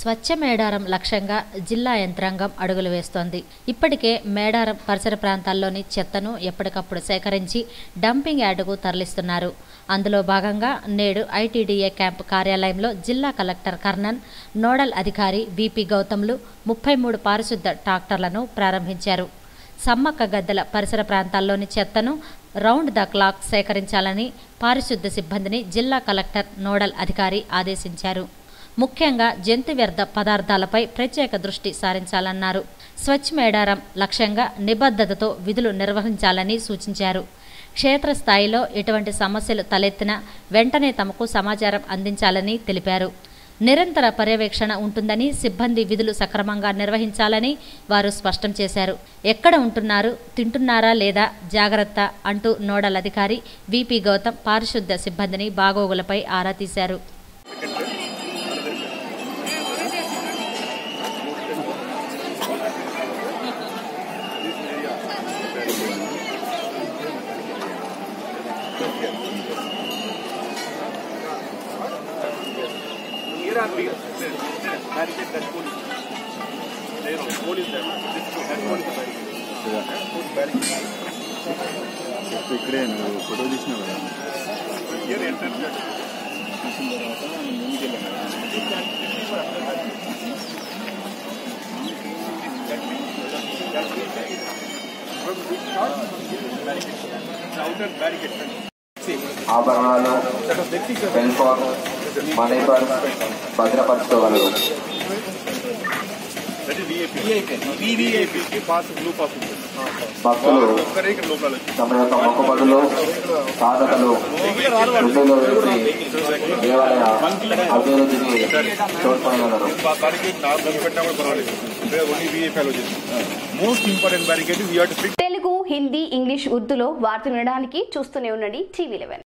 స్వచ్ఛ మేడారం లక్ష్యంగా జిల్లా యంత్రాంగం అడుగులు వేస్తోంది ఇప్పటికే మేడారం పరిసర ప్రాంతాల్లోని చెత్తను ఎప్పటికప్పుడు సేకరించి డంపింగ్ యార్డుకు తరలిస్తున్నారు అందులో భాగంగా నేడు ఐటీడీఏ క్యాంప్ కార్యాలయంలో జిల్లా కలెక్టర్ కర్ణన్ నోడల్ అధికారి విపి గౌతమ్లు ముప్పై మూడు పారిశుద్ధ ట్రాక్టర్లను ప్రారంభించారు సమ్మక్క గద్దెల పరిసర ప్రాంతాల్లోని చెత్తను రౌండ్ ద క్లాక్ సేకరించాలని పారిశుద్ధ సిబ్బందిని జిల్లా కలెక్టర్ నోడల్ అధికారి ఆదేశించారు ముఖ్యంగా జంతు వ్యర్థ పదార్థాలపై ప్రత్యేక దృష్టి సారించాలన్నారు స్వచ్ఛ మేడారం లక్ష్యంగా నిబద్ధతతో విధులు నిర్వహించాలని సూచించారు క్షేత్రస్థాయిలో ఎటువంటి సమస్యలు తలెత్తినా వెంటనే తమకు సమాచారం అందించాలని తెలిపారు నిరంతర పర్యవేక్షణ ఉంటుందని సిబ్బంది విధులు సక్రమంగా నిర్వహించాలని వారు స్పష్టం చేశారు ఎక్కడ ఉంటున్నారు తింటున్నారా లేదా జాగ్రత్త అంటూ నోడల్ అధికారి విపి గౌతమ్ పారిశుద్ధ సిబ్బందిని బాగోగులపై ఆరా తీశారు Here are we barricade that police. There is police there. This is that police barricade. Put barricade. ఇక్కడే నువ్వు ఫోటో తీసినావు కదా Here entrance gate. తీసిన తర్వాత ముందుకు వెళ్ళాను From this shot, barricade. Outer barricade. See, ఆభరణాలు that was the picture. Cell phone money purse భద్రపరచుకోగలరు That is VIP. VVIP. Pass blue pass ఉంటుంది. భక్తులు ఒక్కరే ఇక్కడ లోపల వచ్చి. తమ యొక్క మొక్కుబడులు సాధనలు శుద్ధిలో వేసి దేవాలయ అభివృద్ధికి తోడ్పడగలరు barricade నాలుగు పెట్టినా కూడా పర్వాలేదు. ఓన్లీ VIP అలో చేస్తాం. Most important barricade we have to fix Telugu Hindi English ఉర్దూలో వార్తలు వినడానికి చూస్తూనే ఉండండి టీవీ లెవెన్